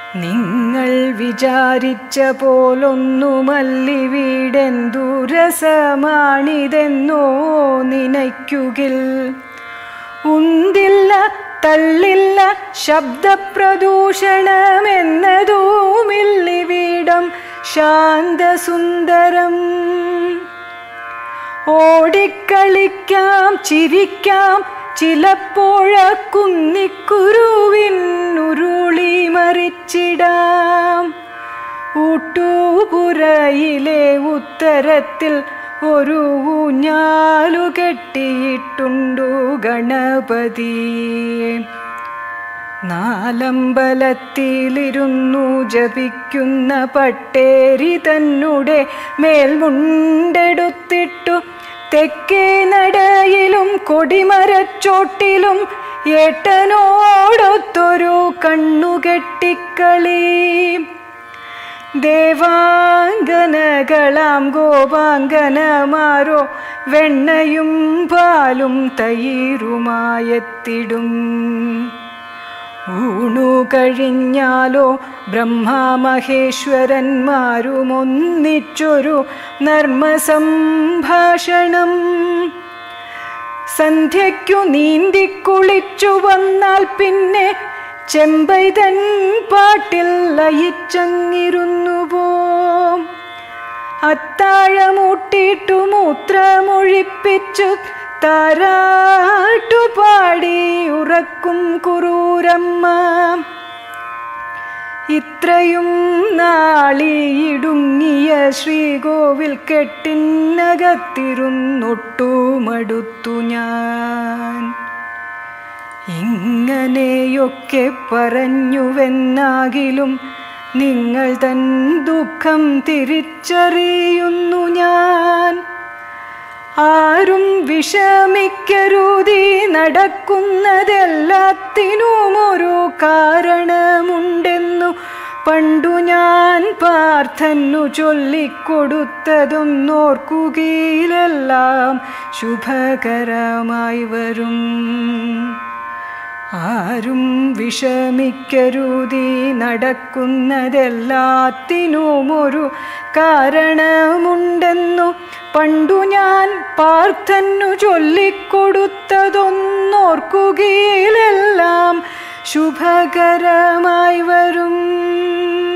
നിങ്ങൾ വിചാരിച്ച പോലൊന്നുമല്ലി വീടെന്തു രസമാണിതെന്നോ നനയ്ക്കുകിൽ ഉന്തില്ല തള്ളില്ല ശബ്ദപ്രദൂഷണമെന്നതുമില്ലിവിടം ശാന്തസുന്ദരം ഓടിക്കളിക്കാം ചിരിക്കാം ചിലപ്പോഴ കുന്നിക്കുരുവിനുരുളി മറിച്ചിടാം ഊട്ടൂപുരയിലെ ഉത്തരത്തിൽ ഒരു ഊഞ്ഞാലു കെട്ടിയിട്ടുണ്ടു ഗണപതി നാലമ്പലത്തിലിരുന്നു ജപിക്കുന്ന പട്ടേരി തന്നെ മേൽമുണ്ടെടുത്തിട്ടു തെക്കേ നടയിലും കൊടിമരച്ചോട്ടിലും ഏട്ടനോടൊത്തൊരു കണ്ണുകെട്ടിക്കളി ദേവാംഗനകളാം ഗോപാംഗനമാരോ വെണ്ണയും പാലും തൈരുമായെത്തിടും ഊണു കഴിഞ്ഞാലോ ബ്രഹ്മമഹേശ്വരന്മാരും ഒന്നിച്ചൊരു നർമ്മസംഭാഷണം സന്ധ്യയ്ക്കു നീന്തിക്കുളിച്ചു വന്നാൽ പിന്നെ ചെമ്പൈതൻ പാട്ടിൽ ലയിച്ചങ്ങിരുന്നു പോം അത്താഴമൂട്ടിട്ടു മൂത്രമൊഴിപ്പിച്ചു താരാട്ടുപാടി ഉറക്കും കുറൂരമ്മ ഇത്രയും നാളിയിടുങ്ങിയ ശ്രീകോവിൽ കെട്ടിനകത്തിരുന്നൊട്ടുമടുത്തു ഞാൻ ഇങ്ങനെയൊക്കെ പറഞ്ഞുവെന്നാകിലും നിങ്ങൾ തൻ ദുഃഖം തിരിച്ചറിയുന്നു ഞാൻ ആരും വിഷമിക്കരുതി നടക്കുന്നതെല്ലാത്തിനും ഒരു കാരണമുണ്ടെന്നു പണ്ടു ഞാൻ പാർത്ഥനു ചൊല്ലിക്കൊടുത്തതൊന്നോർക്കുകയിലെല്ലാം ശുഭകരമായി വരും ആരും വിഷമിക്കരുതി നടക്കുന്നതെല്ലാത്തിനും ഒരു കാരണമുണ്ടെന്നു പണ്ടു ഞാൻ പാർത്ഥനു ചൊല്ലിക്കൊടുത്തതൊന്നോർക്കുകയിലെല്ലാം ശുഭകരമായി വരും